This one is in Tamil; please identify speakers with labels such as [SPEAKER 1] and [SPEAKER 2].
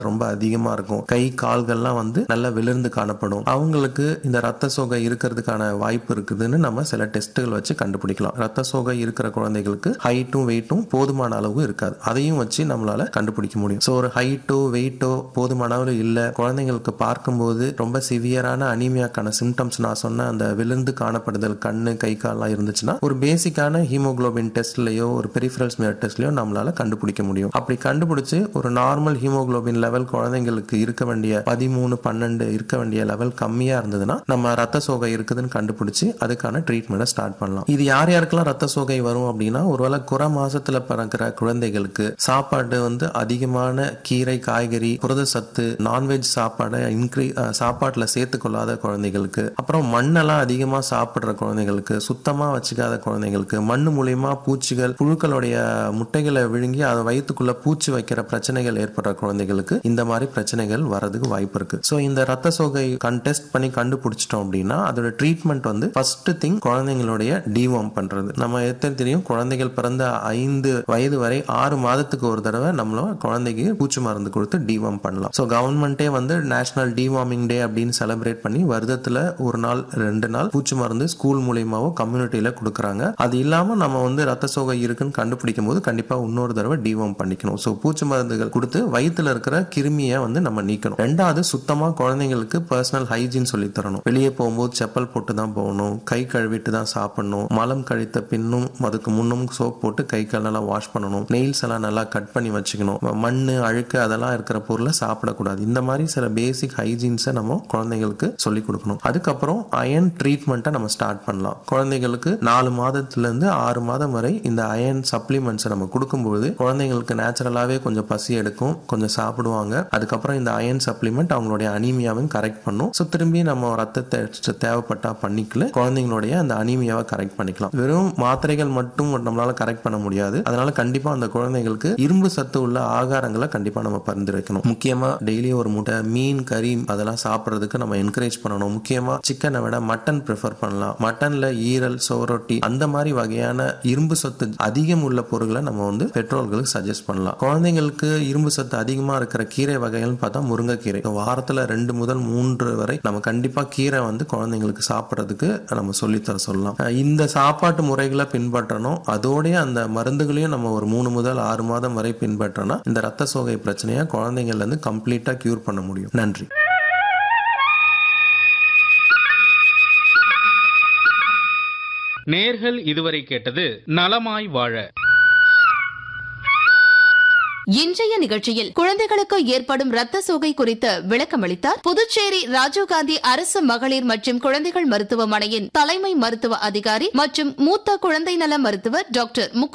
[SPEAKER 1] ரொம்ப அதிகமா இருக்கும் கை கால்கள்லாம் வந்து நல்லா விழுந்து காணப்படும் அவங்களுக்கு இந்த ரத்த சோகை இருக்கிறதுக்கான வாய்ப்பு இருக்குதுன்னு நம்ம சில டெஸ்ட்டுகள் வச்சு கண்டுபிடிக்கலாம் ரத்த சோகை இருக்கிற குழந்தைகளுக்கு ஹைட்டும் வெயிட்டும் போதுமான அளவு இருக்காது அதையும் வச்சு நம்மளால கண்டுபிடிக்க முடியும் ஸோ ஒரு ஹைட்டோ வெயிட்டோ போதுமான அளவு இல்லை குழந்தைங்களுக்கு பார்க்கும்போது ரொம்ப சிவியரான அனீமியாக்கான சிம்டம்ஸ் நான் சொன்ன அந்த விழுந்து காணப்படுதல் கண்ணு கை கால்லாம் இருந்துச்சுன்னா ஒரு பேசிக்கான ஹீமோகுளோபின் டெஸ்ட்லயோ ஒரு பெரிஃபரல் ஸ்மியர் டெஸ்ட்லயோ நம்மளால கண்டுபிடிக்க முடியும் அப்படி கண்டுபிடிச்சு ஒரு நார்மல் ஹீமோகுளோபின் லெவல் குழந்தைங்களுக்கு இருக்க வேண்டிய பதிமூணு பன்னெண்டு இருக்க வேண்டிய லெவல் கம்மியா இருந்ததுன்னா நம்ம ரத்த சோகை இருக்குதுன்னு கண்டுபிடிச்சு அதுக்கான ட்ரீட்மெண்ட்டை ஸ்டார்ட் பண்ணலாம் இது யார் யாருக்கெல்லாம் ரத்த சோகை வரும் அப்படின்னா ஒருவேளை குறை மாசத்துல பிறக்கிற குழந்தைகளுக்கு சாப்பாடு வந்து அதிகமான கீரை காய்கறி புரத சத்து நான்வெஜ் சாப்பாடை இன்க்ரீ சாப்பாட்டுல சேர்த்துக்கொள்ளாத குழந்தைகளுக்கு அப்புறம் மண்ணெல்லாம் அதிகமா சாப்பிடுற குழந்தைகளுக்கு சுத்தமா வச்சுக்காத குழந்தைகளுக்கு மண் மூலியமா பூச்சிகள் புழுக்களுடைய முட்டைகளை விழுங்கி அதை வயிற்றுக்குள்ள பூச்சி வைக்கிற பிரச்சனைகள் ஏற்படுற குழந்தைகளுக்கு இந்த மாதிரி பிரச்சனைகள் வரதுக்கு வாய்ப்பு இருக்கு ஸோ இந்த ரத்த சோகை கண்டெஸ்ட் பண்ணி கண்டுபிடிச்சிட்டோம் அப்படின்னா அதோட ட்ரீட்மெண்ட் வந்து ஃபர்ஸ்ட் திங் குழந்தைங்களுடைய டிவார்ம் பண்றது நம்ம எத்தனை தெரியும் குழந்தைகள் பிறந்த ஐந்து வயது வரை ஆறு மாதத்துக்கு ஒரு தடவை நம்மள குழந்தைக்கு பூச்சி மருந்து கொடுத்து டிவார்ம் பண்ணலாம் ஸோ கவர்மெண்ட்டே வந்து நேஷனல் டிவார்மிங் டே அப்படின்னு செலிப்ரேட் பண்ணி வருடத்துல ஒரு நாள் ரெண்டு நாள் பூச்சி மருந்து ஸ்கூல் மூலியமாவோ கம்யூனிட்டியில கொடுக்குறாங்க அது இல்லாம நம்ம வந்து ரத்த சோகை இருக்குன்னு கண்டுபிடிக்கும் போது கண்டிப்பா இன்னொரு தடவை டிவார்ம் பண்ணிக்கணும் ஸோ பூச்சி மருந்துகள் கொடுத்து வயிற்றுல இருக்கிற கிருமியை வந்து நம்ம நீக்கணும் ரெண்டாவது சுத்தமா குழந்தைங்களுக்கு பர்சனல் ஹைஜீன் சொல்லி தரணும் வெளியே போகும்போது செப்பல் போட்டு தான் போகணும் கை கழுவிட்டு தான் சாப்பிடணும் மலம் கழித்த பின்னும் அதுக்கு முன்னும் சோப் போட்டு கை கால் நல்லா வாஷ் பண்ணணும் நெயில்ஸ் எல்லாம் நல்லா கட் பண்ணி வச்சுக்கணும் மண் அழுக்கு அதெல்லாம் இருக்கிற பொருளை சாப்பிடக்கூடாது இந்த மாதிரி சில பேசிக் ஹைஜீன்ஸை நம்ம குழந்தைங்களுக்கு சொல்லி கொடுக்கணும் அதுக்கப்புறம் அயன் ட்ரீட்மெண்ட்டை நம்ம ஸ்டார்ட் பண்ணலாம் குழந்தைங்களுக்கு நாலு மாதத்துல இருந்து ஆறு மாதம் வரை இந்த அயன் சப்ளிமெண்ட்ஸை நம்ம கொடுக்கும்போது குழந்தைங்களுக்கு நேச்சுரலாவே கொஞ்சம் பசி எடுக்கும் கொஞ்சம் சாப்பிடுவாங்க அதுக்கப்புறம் இந்த அயன் சப்ளிமெண்ட் அவங்களுடைய அனீமியாவையும் கரெக்ட் பண்ணும் ஸோ திரும்பி நம்ம ரத்தத்தை extra தேவைப்பட்டா பண்ணிக்கல குழந்தைங்களுடைய அந்த அனீமியாவை கரெக்ட் பண்ணிக்கலாம் வெறும் மாத்திரைகள் மட்டும் நம்மளால கரெக்ட் பண்ண முடியாது அதனால கண்டிப்பா அந்த குழந்தைங்களுக்கு இரும்பு சத்து உள்ள ஆகாரங்களை கண்டிப்பா நம்ம பரிந்துரைக்கணும் முக்கியமா டெய்லி ஒரு முட்டை மீன் கறி அதெல்லாம் சாப்பிட்றதுக்கு நம்ம என்கரேஜ் பண்ணணும் முக்கியமா சிக்கனை விட மட்டன் ப்ரிஃபர் பண்ணலாம் மட்டன்ல ஈரல் சோரொட்டி அந்த மாதிரி வகையான இரும்பு சத்து அதிகம் உள்ள பொருட்களை நம்ம வந்து பெற்றோர்களுக்கு சஜஸ்ட் பண்ணலாம் குழந்தைங்களுக்கு இரும்பு சத்து அதிகமா இருக்கிற கீரை வகைகள்னு பார்த்தா முருங்கைக்கீரை வாரத்துல ரெண்டு முதல் மூன்று வரை நம்ம கண்டிப்பா கீரை வந்து குழந்தைங்களுக்கு சாப்பிட்றதுக்கு நம்ம சொல்லித்தர சொல்லலாம் அஹ் இந்த சாப்பாட்டு முறைகளை பின்பற்றணும் அதோடய அந்த மருந்துகளையும் நம்ம ஒரு மூணு முதல் ஆறு மாதம் வரை பின்பற்றனா இந்த ரத்த சோகை பிரச்சனையை குழந்தைங்கள்ல இருந்து கம்ப்ளீட்டா கியூர் பண்ண முடியும் நன்றி
[SPEAKER 2] நேர்கள் இதுவரை கேட்டது நலமாய் வாழ
[SPEAKER 3] இன்றைய நிகழ்ச்சியில் குழந்தைகளுக்கு ஏற்படும் ரத்த சோகை குறித்து விளக்கமளித்தார் புதுச்சேரி ராஜீவ்காந்தி அரசு மகளிர் மற்றும் குழந்தைகள் மருத்துவமனையின் தலைமை மருத்துவ அதிகாரி மற்றும் மூத்த குழந்தை நல மருத்துவர் டாக்டர் முகு